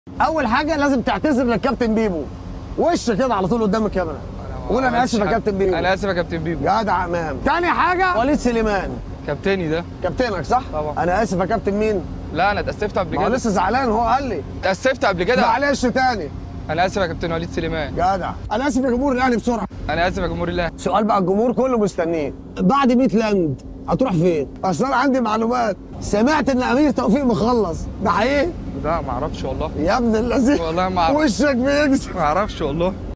اول حاجه لازم تعتذر للكابتن بيبو وش كده على طول قدام الكاميرا قول انا اسف يا كابتن بيبو انا اسف يا كابتن بيبو جدع امام تاني حاجه وليد سليمان كابتني ده كابتنك صح طبعا. انا اسف يا كابتن مين لا انا اتاسفت قبل ما هو كده لسه زعلان هو قال لي اتاسفت قبل كده معلش تاني انا اسف يا كابتن وليد سليمان جدع انا اسف يا جمهور الاهلي بسرعه انا اسف يا جمهور الله سؤال بقى الجمهور كله مستنيه بعد 100 لاند هتروح فين؟ اصل انا عندي معلومات سمعت ان امير توفيق مخلص ده حقيقي؟ لا ما اعرفش والله يا ابن اللذين والله ما أعرف. وشك بيكسب ما اعرفش والله